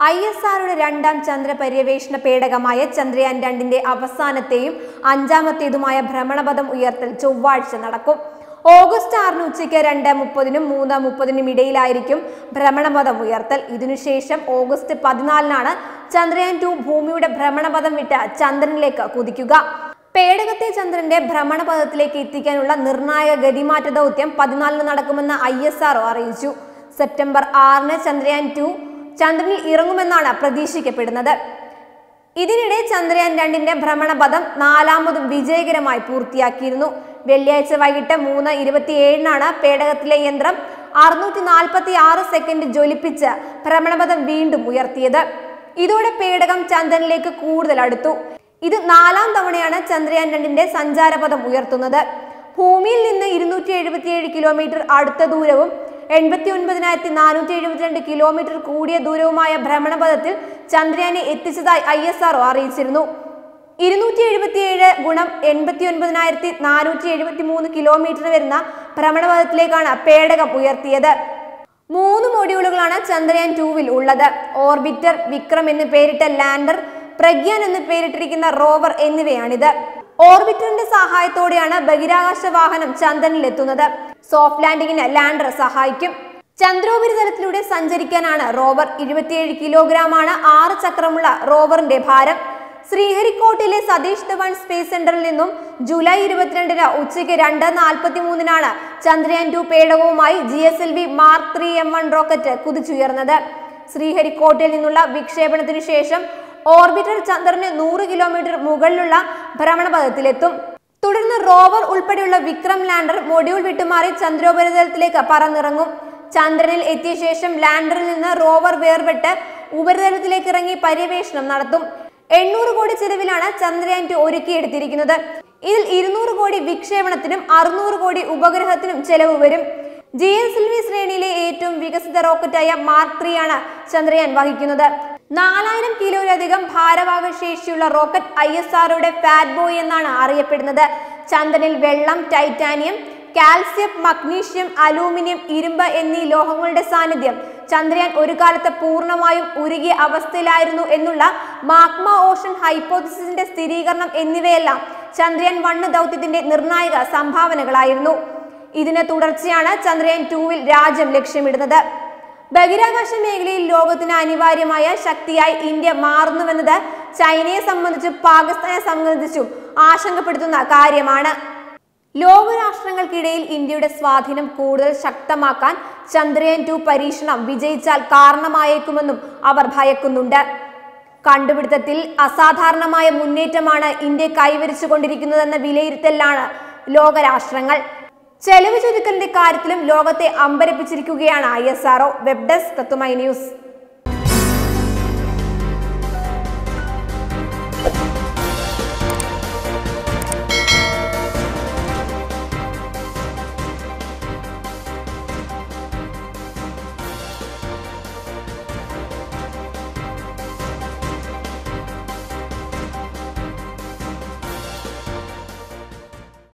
I S ആറുടെ രണ്ടാം ചന്ദ്ര പര്യവേഷണ പേടകമായ ചന്ദ്രയാൻ രണ്ടിന്റെ അവസാനത്തെയും അഞ്ചാമത്തേതുമായ ഭ്രമണപഥം ഉയർത്തൽ ചൊവ്വാഴ്ച നടക്കും ഓഗസ്റ്റ് ആറിന് ഉച്ചയ്ക്ക് രണ്ട് മുപ്പതിനും മൂന്ന് മുപ്പതിനും ഇടയിലായിരിക്കും ഭ്രമണപഥം ഉയർത്തൽ ഇതിനുശേഷം ഓഗസ്റ്റ് പതിനാലിനാണ് ചന്ദ്രയാൻ ടു ഭൂമിയുടെ ഭ്രമണപഥം വിട്ട് ചന്ദ്രനിലേക്ക് കുതിക്കുക പേടകത്തെ ചന്ദ്രന്റെ ഭ്രമണപഥത്തിലേക്ക് എത്തിക്കാനുള്ള നിർണായക ഗതിമാറ്റ ദൗത്യം പതിനാലിന് നടക്കുമെന്ന് ഐ എസ് ആർ അറിയിച്ചു സെപ്റ്റംബർ ആറിന് ചന്ദ്രയാൻ ടു ചന്ദ്രനിൽ ഇറങ്ങുമെന്നാണ് പ്രതീക്ഷിക്കപ്പെടുന്നത് ഇതിനിടെ ചന്ദ്രയാൻ രണ്ടിന്റെ ഭ്രമണപഥം നാലാമതും വിജയകരമായി പൂർത്തിയാക്കിയിരുന്നു വെള്ളിയാഴ്ച വൈകിട്ട് മൂന്ന് ഇരുപത്തിയേഴിനാണ് പേടകത്തിലെ യന്ത്രം അറുന്നൂറ്റി നാൽപ്പത്തി ആറ് സെക്കൻഡ് ജ്വലിപ്പിച്ച് ഭ്രമണപഥം വീണ്ടും ഉയർത്തിയത് ഇതോടെ പേടകം ചന്ദ്രനിലേക്ക് കൂടുതൽ അടുത്തു ഇത് നാലാം തവണയാണ് ചന്ദ്രയാൻ രണ്ടിന്റെ സഞ്ചാരപഥം ഉയർത്തുന്നത് ഭൂമിയിൽ നിന്ന് ഇരുന്നൂറ്റി എഴുപത്തിയേഴ് കിലോമീറ്റർ അടുത്ത ദൂരവും എൺപത്തി ഒൻപതിനായിരത്തി നാനൂറ്റി എഴുപത്തിരണ്ട് കിലോമീറ്റർ കൂടിയ ദൂരവുമായ ഭ്രമണപഥത്തിൽ ചന്ദ്രയാനെ എത്തിച്ചതായി ഐ എസ് ആർ അറിയിച്ചിരുന്നു ഇരുന്നൂറ്റി എഴുപത്തിയേഴ് ഗുണം എൺപത്തി ഒൻപതിനായിരത്തി നാനൂറ്റി എഴുപത്തി മൂന്ന് കിലോമീറ്റർ വരുന്ന ഭ്രമണപഥത്തിലേക്കാണ് പേടകം ഉയർത്തിയത് മൂന്ന് മൊഡ്യൂളുകളാണ് ചന്ദ്രയാൻ ടൂവിൽ ഉള്ളത് ഓർബിറ്റർ വിക്രം എന്ന് പേരിട്ട ലാൻഡർ പ്രഗ്യാൻ എന്ന് പേരിട്ടിരിക്കുന്ന റോവർ എന്നിവയാണിത് ഓർബിറ്ററിന്റെ സഹായത്തോടെയാണ് ബഹിരാകാശ വാഹനം ചന്ദ്രനിൽ എത്തുന്നത് സോഫ്റ്റ് ലാൻഡിങ്ങിന് ലാൻഡർ സഹായിക്കും ചന്ദ്രോപരിതലത്തിലൂടെ സഞ്ചരിക്കാനാണ് റോവർ ഇരുപത്തിയേഴ് കിലോഗ്രാം ആണ് ആറ് ചക്രമുള്ള റോവറിന്റെ ഭാരം ശ്രീഹരിക്കോട്ടിലെ സതീഷ് ധവാൻ സ്പേസ് സെന്ററിൽ നിന്നും ജൂലൈ ഇരുപത്തിരണ്ടിന് ഉച്ചയ്ക്ക് രണ്ട് നാൽപ്പത്തി മൂന്നിനാണ് ചന്ദ്രയാൻ ടു പേടകവുമായി G S L V mark three M one rocket കുതിച്ചുയർന്നത് ശ്രീഹരിക്കോട്ടിൽ നിന്നുള്ള വിക്ഷേപണത്തിനു ശേഷം ഓർബിറ്റർ ചന്ദ്രന് നൂറ് കിലോമീറ്റർ മുകളിലുള്ള ഭ്രമണപഥത്തിലെത്തും തുടർന്ന് റോവർ ഉൾപ്പെടെയുള്ള വിക്രം ലാൻഡർ മൊഡ്യൂൾ വിട്ടുമാറി ചന്ദ്രോപരിതലത്തിലേക്ക് പറന്നിറങ്ങും ചന്ദ്രനിൽ എത്തിയ ശേഷം ലാൻഡറിൽ നിന്ന് റോവർ വേർപെട്ട് ഉപരിതലത്തിലേക്ക് ഇറങ്ങി പര്യവേഷണം നടത്തും എണ്ണൂറ് കോടി ചെലവിലാണ് ചന്ദ്രയാൻ ടു ഒരുക്കിയെടുത്തിരിക്കുന്നത് ഇതിൽ ഇരുന്നൂറ് കോടി വിക്ഷേപണത്തിനും അറുന്നൂറ് കോടി ഉപഗ്രഹത്തിനും ചെലവ് വരും ജി എസ് എൽ വി ശ്രേണിയിലെ ഏറ്റവും വികസിത റോക്കറ്റായ മാർക്ക് ത്രീ ആണ് ചന്ദ്രയാൻ വഹിക്കുന്നത് നാലായിരം കിലോയിലധികം ഭാരവാഹ ശേഷിയുള്ള റോക്കറ്റ് ഐ എസ് ആറുടെ ഫാറ്റ് ബോയ് എന്നാണ് അറിയപ്പെടുന്നത് ചന്ദ്രനിൽ വെള്ളം ടൈറ്റാനിയം കാൽസ്യം മഗ്നീഷ്യം അലൂമിനിയം ഇരുമ്പ് എന്നീ ലോഹങ്ങളുടെ സാന്നിധ്യം ചന്ദ്രയാൻ ഒരു കാലത്ത് പൂർണ്ണമായും ഉരുകിയ അവസ്ഥയിലായിരുന്നു എന്നുള്ള മാഗ്മ ഓഷൻ ഹൈപ്പോസിസിന്റെ സ്ഥിരീകരണം എന്നിവയെല്ലാം ചന്ദ്രയാൻ വണ്ണ് ദൗത്യത്തിന്റെ നിർണായക സംഭാവനകളായിരുന്നു ഇതിന് തുടർച്ചയാണ് ചന്ദ്രയാൻ ടൂവിൽ രാജ്യം ലക്ഷ്യമിടുന്നത് ബഹിരാകാശ മേഖലയിൽ ലോകത്തിന് അനിവാര്യമായ ശക്തിയായി ഇന്ത്യ മാറുന്നുവെന്നത് ചൈനയെ സംബന്ധിച്ചും പാകിസ്ഥാനെ സംബന്ധിച്ചും ആശങ്കപ്പെടുത്തുന്ന കാര്യമാണ് ലോകരാഷ്ട്രങ്ങൾക്കിടയിൽ ഇന്ത്യയുടെ സ്വാധീനം കൂടുതൽ ശക്തമാക്കാൻ ചന്ദ്രയാൻ ടു പരീക്ഷണം വിജയിച്ചാൽ കാരണമായേക്കുമെന്നും അവർ ഭയക്കുന്നുണ്ട് കണ്ടുപിടുത്തത്തിൽ അസാധാരണമായ മുന്നേറ്റമാണ് ഇന്ത്യ കൈവരിച്ചുകൊണ്ടിരിക്കുന്നതെന്ന വിലയിരുത്തലാണ് ലോകരാഷ്ട്രങ്ങൾ ചെലവ് ചുരുക്കലിന്റെ കാര്യത്തിലും ലോകത്തെ അമ്പരപ്പിച്ചിരിക്കുകയാണ് I S R O web desk തത്തുമൈ ന്യൂസ്